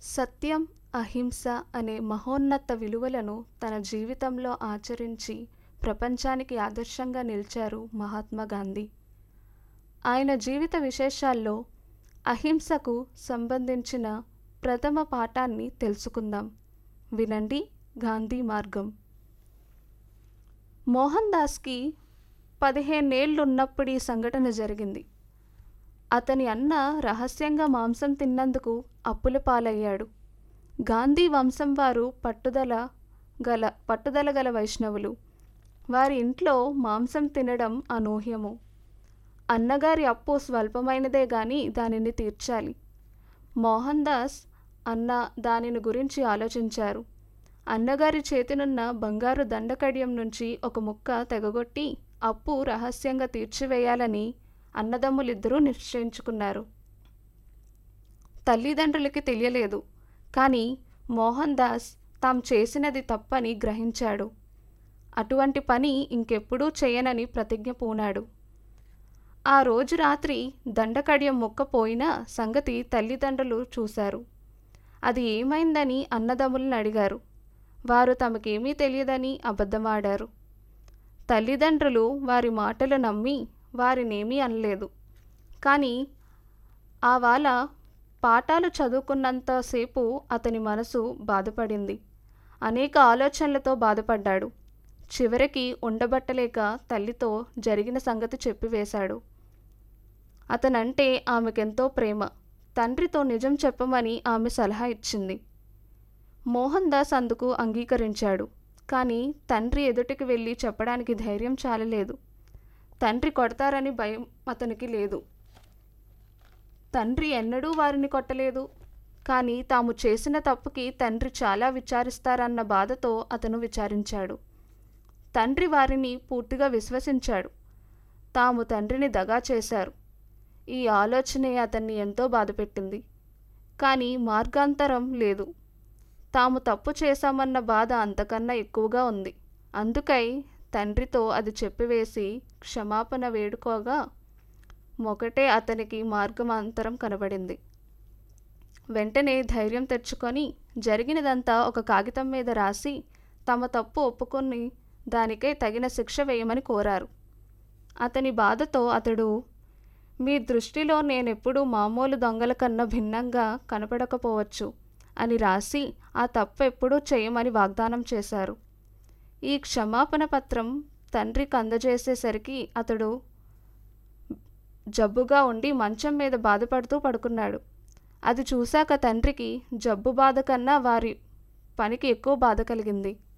సత్యం అహింస అనే మహోన్నత విలువలను తన జీవితంలో ఆచరించి ప్రపంచానికి ఆదర్శంగా నిలిచారు మహాత్మా గాంధీ ఆయన జీవిత విశేషాల్లో అహింసకు సంబంధించిన ప్రథమ పాఠాన్ని తెలుసుకుందాం వినండి గాంధీ మార్గం మోహన్ దాస్కి పదిహేనేళ్లున్నప్పుడు ఈ సంఘటన జరిగింది అతని అన్న రహస్యంగా మాంసం తిన్నందుకు అప్పుల పాలయ్యాడు గాంధీ వంశం వారు పట్టుదల గల పట్టుదల గల వైష్ణవులు వారి ఇంట్లో మాంసం తినడం అనూహ్యము అన్నగారి అప్పు స్వల్పమైనదే గాని దానిని తీర్చాలి మోహన్ దాస్ అన్న దానిని గురించి ఆలోచించారు అన్నగారి చేతినున్న బంగారు దండకడియం నుంచి ఒక ముక్క తెగగొట్టి అప్పు రహస్యంగా తీర్చివేయాలని అన్నదమ్ములిద్దరూ నిశ్చయించుకున్నారు తల్లిదండ్రులకి తెలియలేదు కానీ మోహన్ దాస్ తాము చేసినది తప్పని గ్రహించాడు అటువంటి పని ఇంకెప్పుడూ చేయనని ప్రతిజ్ఞ పూనాడు ఆ రోజు రాత్రి దండకడియం మొక్కపోయిన సంగతి తల్లిదండ్రులు చూశారు అది ఏమైందని అన్నదమ్ములను అడిగారు వారు తమకేమీ తెలియదని అబద్ధమాడారు తల్లిదండ్రులు వారి మాటలు నమ్మి వారినేమీ అనలేదు కానీ ఆ వాళ్ళ పాఠాలు చదువుకున్నంతసేపు అతని మనసు బాధపడింది అనేక ఆలోచనలతో బాధపడ్డాడు చివరికి ఉండబట్టలేక తల్లితో జరిగిన సంగతి చెప్పివేశాడు అతనంటే ఆమెకెంతో ప్రేమ తండ్రితో నిజం చెప్పమని ఆమె సలహా ఇచ్చింది మోహన్ దాస్ అందుకు అంగీకరించాడు కానీ తండ్రి ఎదుటికి వెళ్ళి చెప్పడానికి ధైర్యం చాలలేదు తండ్రి కొడతారని భయం అతనికి లేదు తండ్రి ఎన్నడూ వారిని కొట్టలేదు కానీ తాము చేసిన తప్పుకి తండ్రి చాలా విచారిస్తారన్న బాధతో అతను విచారించాడు తండ్రి వారిని పూర్తిగా విశ్వసించాడు తాము తండ్రిని దగా చేశారు ఈ ఆలోచనే అతన్ని ఎంతో బాధపెట్టింది కానీ మార్గాంతరం లేదు తాము తప్పు చేశామన్న బాధ అంతకన్నా ఎక్కువగా ఉంది అందుకై తండ్రితో అది చెప్పివేసి క్షమాపణ వేడుకోగా మొకటే అతనికి మార్గమాంతరం కనబడింది వెంటనే ధైర్యం తెచ్చుకొని జరిగినదంతా ఒక కాగితం మీద రాసి తమ తప్పు ఒప్పుకొని దానికై తగిన శిక్ష వేయమని కోరారు అతని బాధతో అతడు మీ దృష్టిలో నేనెప్పుడూ మామూలు దొంగల కన్నా భిన్నంగా కనపడకపోవచ్చు అని రాసి ఆ తప్పు ఎప్పుడూ చేయమని వాగ్దానం చేశారు ఈ క్షమాపణ పత్రం తండ్రికి అందజేసేసరికి అతడు జబ్బుగా ఉండి మంచం మీద బాధపడుతూ పడుకున్నాడు అది చూశాక తండ్రికి జబ్బు బాధ కన్నా వారి పనికి ఎక్కువ బాధ కలిగింది